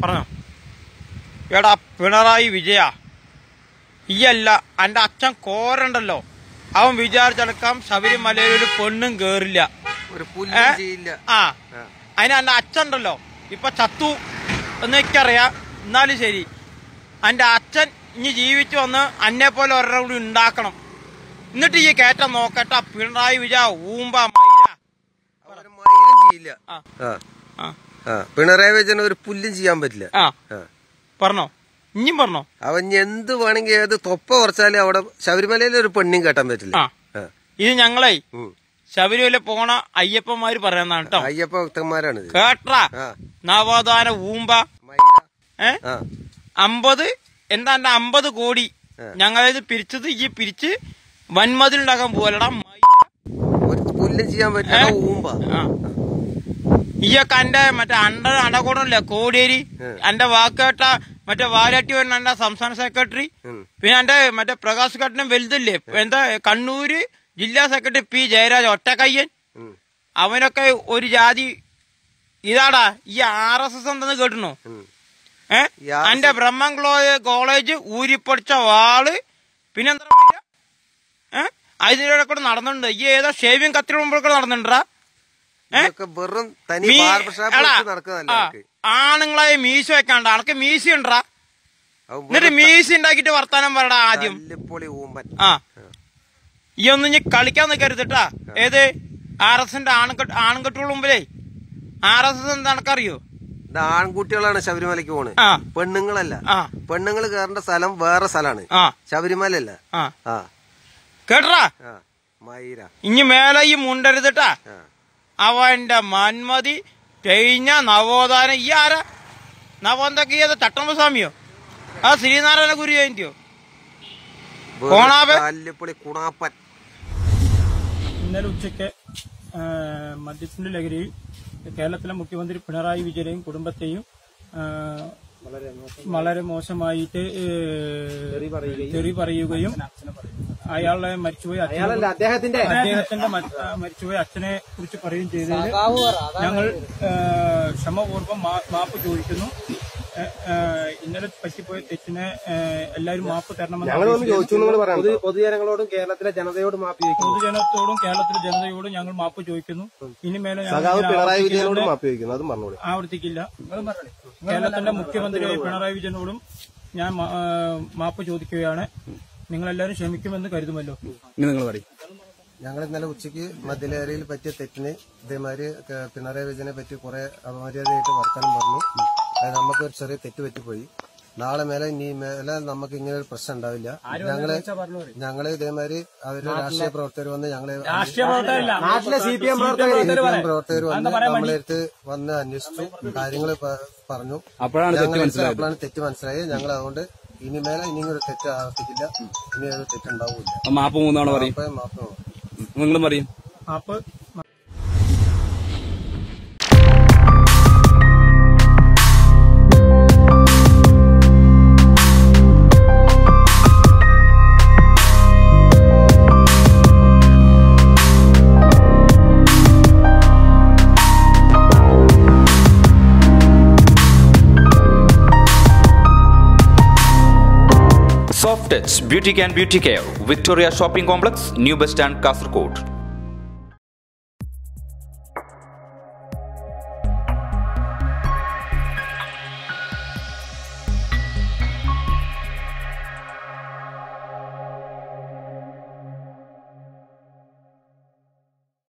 പറഞ്ഞോ എടാ പിണറായി വിജയ ഈയല്ല എൻ്റെ അച്ഛൻ കോരണ്ടല്ലോ അവൻ വിചാരിച്ചടക്കാം ശബരിമലയിൽ ഒരു പെണ്ണും കേറില്ല ഒരു ഏ? പുല്ലും ചെയ്യില്ല ആ ആ. അതിന് എൻ്റെ അച്ഛൻ ഉണ്ടല്ലോ ഇപ്പൊ ചത്തു എന്നൊക്കറിയാം എന്നാലും ശരി എൻ്റെ അച്ഛൻ ഇനി ജീവിച്ചു വന്ന് അന്നെ പോലെ ഒരെണ്ണം കൂടി ഉണ്ടാക്കണം എന്നിട്ട് ഈ കയറ്റം നോക്കട്ടെ പിണറായി വിജയ ഊമ്പ മൈര അവര് മയിലും ചെയ്യില്ല ആ ആ ആ ആ പിണറായി വിജയൻ ഒരു പുല്ലും ചെയ്യാൻ പറ്റില്ല ആ ആ പറഞ്ഞോ ഇനിയും പറഞ്ഞോ അവൻ ഇനി എന്ത് വേണമെങ്കിൽ ഏത് തൊപ്പ കുറച്ചാലും അവിടെ ശബരിമലയിൽ ഒരു പെണ്ണും കെട്ടാൻ പറ്റില്ല ആ ആ. ഇത് ഞങ്ങളെ ഉം. ശബരിമല പോണ അയ്യപ്പന്മാര് പറയുന്നതാണ് കേട്ടോ അയ്യപ്പ ഭക്തന്മാരാണ് ഇത്. കേട്ടാ ആ നവോത്ഥാന ഊമ്പ മയില ഏ ആ അമ്പത് എന്താ എന്റെ അമ്പത് കോടി ഞങ്ങളിത് പിരിച്ചത് ഈ പിരിച്ച് വൻമതിലുണ്ടാക്കാൻ പോലടാ ഒരു പുല്ലും ചെയ്യാൻ പറ്റില്ല ഊമ്പ ഈയൊക്കെ എന്റെ മറ്റേ അണ്ട അടകൂടല്ലേ കോടിയേരി എന്റെ വാക്കേട്ട മറ്റേ വാലാട്ടി വരുന്ന എന്റെ സംസ്ഥാന സെക്രട്ടറി ഉം. പിന്നെ എന്റെ മറ്റേ പ്രകാശ് ഘട്ടനം വലുതല്ലേ എന്താ കണ്ണൂര് ജില്ലാ സെക്രട്ടറി പി ജയരാജ് ഒറ്റക്കയ്യൻ ഉം. അവനൊക്കെ ഒരു ജാതി ഇതാടാ ഈ ആർ എസ് എസ് എന്തെന്ന് കേട്ടിനോ ഉം. ഏ ഈ RSS എന്റെ ബ്രഹ്മൻ ക്ലോ- കോളേജ് ഊരിപ്പൊടിച്ച വാള് പിന്നെന്താ പറയാ ഏ അതിലൂടെ കൂടെ നടന്നിട്ടുണ്ട് ഈ ഏതോ ഷേവിങ് കത്തിരി മുമ്പിൽ കൂടെ നടന്നിട്ടുണ്ടാ ഇതൊക്കെ വെറും തനി മീ- ബാർബർ ഷാപ്പ് എടാ, വെച്ച് നടക്കുന്നതല്ല ആ, അവർക്ക്. ആണുങ്ങളായി മീശ വെക്കാണ്ട് അനക്ക് മീശ ഉണ്ടാ അവൻ എന്നിട്ട് വെറും മീശ ഉണ്ടാക്കിട്ട് വർത്താനം പറടാ ആദ്യം തല്ലിപ്പൊളി ഊമ്പൻ ആ ഈ ഒന്നും ഇനി കളിക്കാൻ നിൽക്കരുതട്ടാ ഏത് ആർ എസിന്റെ ആണുകെട്ട് ആണുകെട്ടുള്ള മുമ്പിലേ ആർ എസ് എസ് എന്താ എനക്കറിയോ ഇത് ആൺകുട്ടികളാണ് ശബരിമലയ്ക്ക് പോണ് ആ പെണ്ണുങ്ങളല്ല ആ പെണ്ണുങ്ങൾ കയറേണ്ട സ്ഥലം വേറെ സ്ഥലമാണ് ആ ശബരിമല അല്ല ആ ആ കേട്ടറാ ആ മയിര ഇനി മേലെ ഈ മുണ്ടരുതട്ടാ ആ അവന്റെ മന്മതി കഴിഞ്ഞ നവോത്ഥാനം ഈ ആരാ നവോന്തൊക്കെ ഏത് ചട്ടമ്പസ്വാമിയോ ആ ശ്രീനാരായണ ഗുരു ജയന്തിയോ വെറും കോണാവേ? തല്ലിപ്പൊളി കുണാപ്പൻ ഇന്നലെ ഉച്ചയ്ക്ക് ആ, മദ്യത്തിന്റെ ലഹരിയിൽ കേരളത്തിലെ മുഖ്യമന്ത്രി പിണറായി വിജയനെയും കുടുംബത്തെയും ആ, വളരെ മോശമായിട്ട് ഏ, തെറി പറയുകയും അയാളെ മരിച്ചുപോയി അച്ഛനെ അദ്ദേഹത്തിന്റെ മ- ആ, മരിച്ചുപോയ അച്ഛനെ കുറിച്ച് പറയുകയും ചെയ്തതിൽ ഞങ്ങൾ ആ, ക്ഷമപൂർവ്വം മാ- മാപ്പ് ചോദിക്കുന്നു ഏ, ആ, ഇന്നലെ പറ്റിപ്പോയ തെറ്റിനെ ഏ, എല്ലാവരും മാപ്പ് തരണമെന്ന് പൊതു- പൊതുജനങ്ങളോടും കേരളത്തിലെ ജനതയോടും മാപ്പി ചോദിക്കുന്നു പൊതുജനത്തോടും കേരളത്തിലെ ജനതയോടും ഞങ്ങൾ മാപ്പ് ചോദിക്കുന്നു ഇനിമേലെ ഞങ്ങൾ സഖാവ് ഇങ്ങനെ പിണറായി ആവർത്തിക്കില്ല. വിജയനോടും മാപ്പി ചോദിക്കുന്നു അതും പറഞ്ഞോളൂ ആവർത്തിക്കില്ല കേരളത്തിന്റെ മുഖ്യമന്ത്രിയായ പിണറായി വിജയനോടും ഞാൻ മാ- ആ, മാപ്പ് ചോദിക്കുകയാണ് നിങ്ങളെല്ലാവരും ക്ഷമിക്കുമെന്ന് കരുതുമല്ലോ ഞങ്ങൾ ഇന്നലെ ഉച്ചയ്ക്ക് മദ്യലഹരിയിൽ പറ്റിയ തെറ്റിന് ഇതേമാതിരി ക- പിണറായി വിജയനെ പറ്റി കുറെ അപമര്യാദയായിട്ട് വർത്തമാനം പറഞ്ഞു അത് നമുക്ക് ഒരു ചെറിയ തെറ്റ് പറ്റിപ്പോയി നാളെ മേലെ ഇനി മേലെ നമുക്ക് ഇങ്ങനെ ഒരു പ്രശ്നം ഉണ്ടാവില്ല ഞങ്ങള് ഞങ്ങള് ഇതേമാതിരി അവര് രാഷ്ട്രീയ പ്രവർത്തകർ വന്ന് ഞങ്ങളെ രാഷ്ട്രീയ പ്രവർത്തകരല്ല നാട്ടിലെ സി പി എം പ്രവർത്തകർ വന്ന് നമ്മളെ അടുത്ത് വന്ന് അന്വേഷിച്ചു കാര്യങ്ങൾ പറഞ്ഞു അപ്പോഴാണ് തെറ്റ് ഞങ്ങൾ മനസ്സിലായത് അപ്പോഴാണ് തെറ്റ് മനസ്സിലായത് ഞങ്ങൾ അതുകൊണ്ട് ഇനി മേലെ ഇനി ഒരു തെറ്റ് ആവർത്തിക്കില്ല ഇനി ഒരു തെറ്റുണ്ടാവില്ല ആ മാപ്പ് മൂന്നാണ് പറയും അപ്പൊ മാപ്പ് വേണം. നിങ്ങളും പറയും മാപ്പ് Soft Touch Beauty and Beauty Care, Victoria Shopping Complex, New Bus Stand, Kasargod.